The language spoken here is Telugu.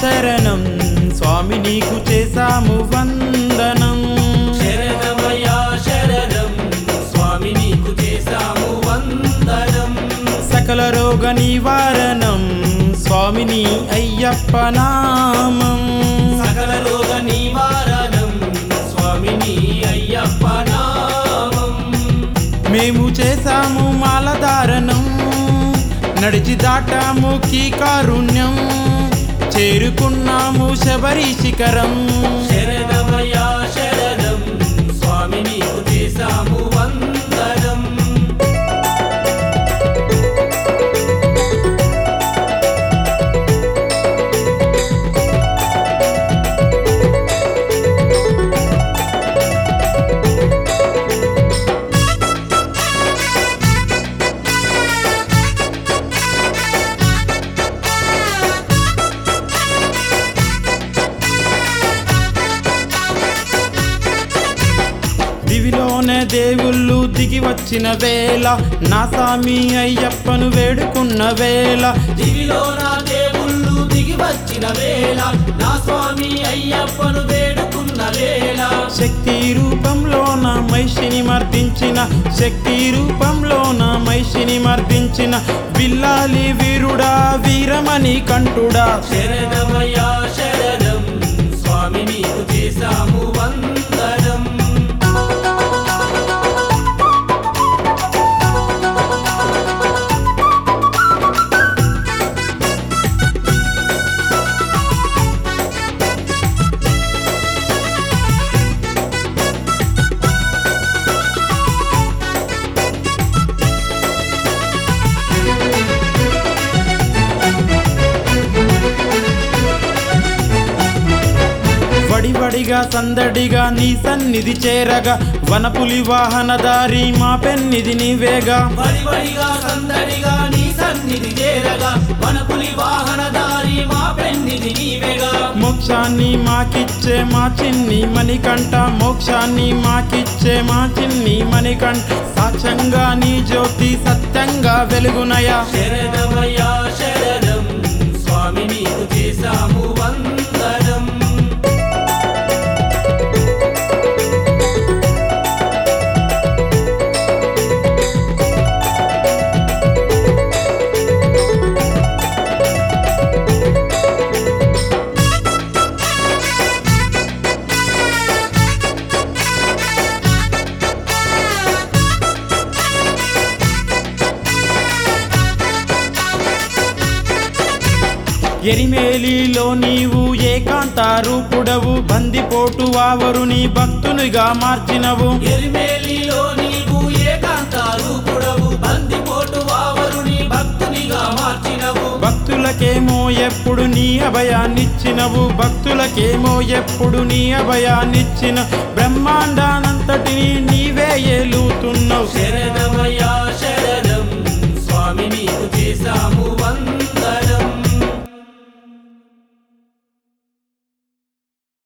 శరణం స్వామి నీకు చేశాము వందనం శరణమయ్యా శరణం స్వామి నీకు చేశాము వందనం సకల రోగ నివారణం స్వామిని అయ్యప్ప నామం సకల రోగ నివారణం స్వామిని అయ్యప్ప నామం మేము చేశాము మాలధారణం నడిచి దాటాము కీ కారుణ్యం చేరుకున్నాము శబరి శిఖరం శరణమయ్యా శరణం స్వామి నీకు చేశాము వందనం దివిలోనే దేవుళ్ళు దిగి వచ్చిన వేళ నా సామి అయ్యప్పను వేడుకున్న వేళ దివిలో నా దేవుళ్ళు దిగి వచ్చిన వేళ నా స్వామి అయ్యప్పను వేడుకున్న వేళ శక్తి రూపంలో నా మైషిని మర్దించిన శక్తి రూపంలో నా మైషిని మర్దించిన బిల్లాలి వీరుడా వీరమణి కంఠుడా శరణమయ్యా శరణం స్వామి నీకు చేశాము వందనం వడివడిగా సందడిగా నీ సన్నిధి చేరగా వనపులి వాహనదారి మా పెన్నిది నీవేగా వడివడిగా సందడిగా నీ సన్నిధి చేరగా వనపులి వాహనదారి మా పెన్నిది నీవేగా మోక్షాన్ని మాకిచ్చే మా చిన్ని మణికంఠ మోక్షాన్ని మాకిచ్చే మా చిన్ని మణికంఠ సాక్ష్యంగా నీ జ్యోతి సత్యంగా వెలుగునయా శరణమయ్యా శరణం స్వామి నీకు చేశాము వందనం ఎరిమేలిలో నీవు ఏకాంత రూపుడవు బందిపోటు వావరు నీ భక్తునిగా మార్చినవు ఎరిమేలిలో నీవు ఏకాంత రూపుడవు బందిపోటు వావరుని భక్తునిగా మార్చినవు భక్తులకేమో ఎప్పుడు నీ అభయాన్నిచ్చినవు భక్తులకేమో ఎప్పుడు నీ అభయాన్నిచ్చిన బ్రహ్మాండానంతటిని నీవే ఏలుతున్నావు శరణమయ్యా శరణం స్వామి నీకు చేశాము వందనం